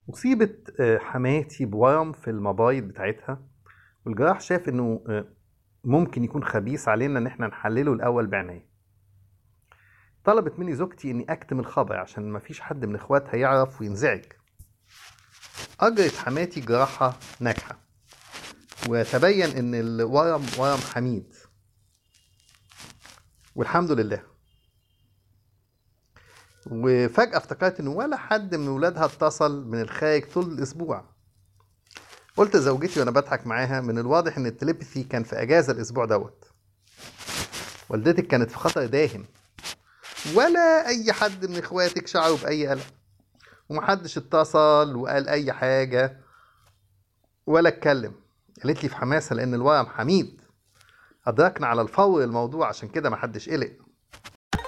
أصيبت آه، حماتي بورم في المبايض بتاعتها والجراح شاف إنه آه، ممكن يكون خبيث علينا إن إحنا نحلله الأول بعناية. طلبت مني زوجتي إني أكتم الخبر عشان مفيش حد من إخواتها يعرف وينزعج. أجرت حماتي جراحة ناجحة وتبين إن الورم ورم حميد والحمد لله وفجأة افتكرت إن ولا حد من ولادها اتصل من الخارج طول الأسبوع قلت لزوجتي وأنا بضحك معاها من الواضح إن التليبثي كان في أجازة الأسبوع دوت والدتك كانت في خطر داهم ولا أي حد من إخواتك شعروا بأي قلق ومحدش اتصل وقال أي حاجة ولا اتكلم قالت لي في حماسة لأن الورم حميد أدركنا على الفور الموضوع عشان كده محدش قلق